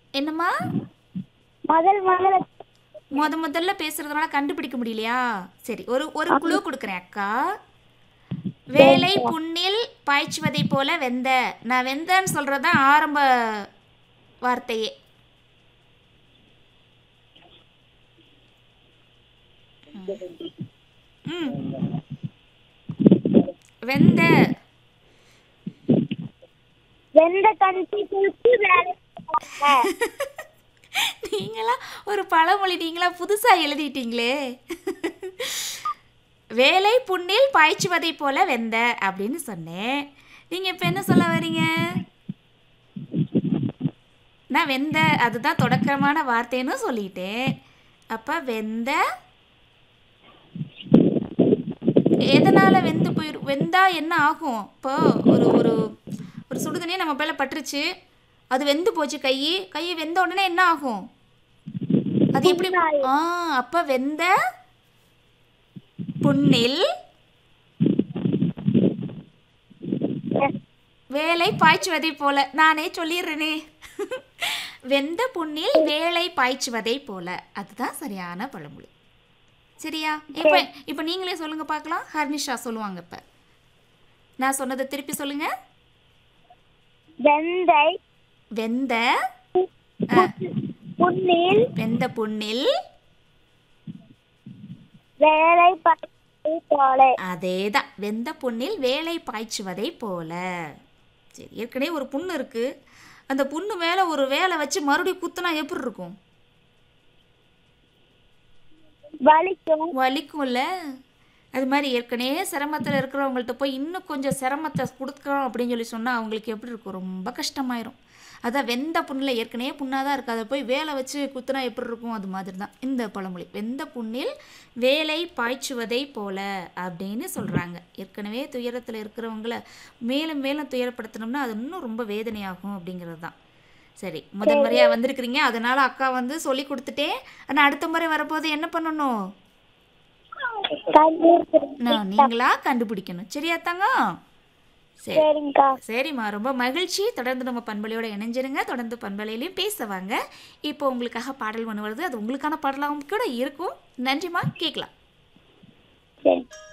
என்னம்மா முதல் முதல்ல முத முதல்ல பேசுறதுனால கண்டுபிடிக்க முடியலையா சரி ஒரு ஒரு குழு கொடுக்குறேன் அக்கா வேலை புண்ணில் பாய்ச்சுவதை போல வெந்த நான் வெந்தன்னு சொல்றது தான் ஆரம்ப வார்த்தையே ம் வெந்த வெந்த கஞ்சி குடிச்சு வேலை நீங்களா ஒரு பழமொழி நீங்களா புதுசாக எழுதிட்டீங்களே வேலை புண்ணில் பாய்ச்சுவதை போல வெந்த அப்படின்னு சொன்னேன் நீங்கள் இப்போ என்ன சொல்ல வரீங்க நான் வெந்த அதுதான் தொடக்கமான வார்த்தைன்னு சொல்லிட்டேன் அப்போ வெந்த எதனால் வெந்து போயிரு வெந்தா என்ன ஆகும் இப்போ ஒரு ஒரு ஒரு சுடுதண்ணியே நம்ம மேலே பட்டுருச்சு அது வெந்து போச்சு கை கை வெந்த உடனே என்ன ஆகும் அது எப்படி ஆ அப்ப வெந்த புண்ணில் வேலை பாய்ச்சுவதை போல நானே சொல்லிடுறேனே வெந்த புண்ணில் வேலை பாய்ச்சுவதை போல அதுதான் சரியான பழமொழி சரியா இப்போ இப்போ நீங்களே சொல்லுங்க பார்க்கலாம் ஹர்னிஷா சொல்லுவாங்க இப்போ நான் சொன்னதை திருப்பி சொல்லுங்க வெந்தை வெந்த புண்ணில் வெந்த புண்ணில் வேலை பார்ப்பதை போல அதேதான் வெந்த புண்ணில் வேலை பாய்ச்சுவதை போல சரி ஏற்கனவே ஒரு புண்ணு இருக்கு அந்த புண்ணு மேலே ஒரு வேலை வச்சு மறுபடியும் குத்துனா எப்படி இருக்கும் வலிக்கும் வலிக்கும்ல அது மாதிரி ஏற்கனவே சிரமத்தில் இருக்கிறவங்கள்ட்ட போய் இன்னும் கொஞ்சம் சிரமத்தை கொடுக்குறோம் அப்படின்னு சொல்லி சொன்னால் அவங்களுக்கு எப்படி இருக்கும் ரொம்ப கஷ்டமாயிரும் அதான் வெந்த புண்ணில் ஏற்கனவே புண்ணாக தான் இருக்குது அதை போய் வேலை வச்சு குத்துனா எப்படி இருக்கும் அது மாதிரி தான் இந்த பழமொழி வெந்த புண்ணில் வேலை பாய்ச்சுவதை போல அப்படின்னு சொல்கிறாங்க ஏற்கனவே துயரத்தில் இருக்கிறவங்கள மேலும் மேலும் துயரப்படுத்தினோம்னா அது இன்னும் ரொம்ப வேதனையாகும் அப்படிங்கிறது தான் சரி முதல் முறையாக வந்திருக்கிறீங்க அதனால் அக்கா வந்து சொல்லி கொடுத்துட்டேன் ஆனால் அடுத்த முறை வரப்போது என்ன பண்ணணும் கண்ணீர் நான் நீங்களா கண்டுபிடிக்கணும் சரியா தங்கம் சரி சரிங்கக்கா சரிம்மா ரொம்ப மகிழ்ச்சி தொடர்ந்து நம்ம பண்பலையோட இணைஞ்சிருங்க தொடர்ந்து பண்பலையிலையும் பேசுவாங்க இப்போ உங்களுக்காக பாடல் ஒன்று வருது அது உங்களுக்கான பாடலாகவும் கூட இருக்கும் நன்றிம்மா கேட்கலாம் சரி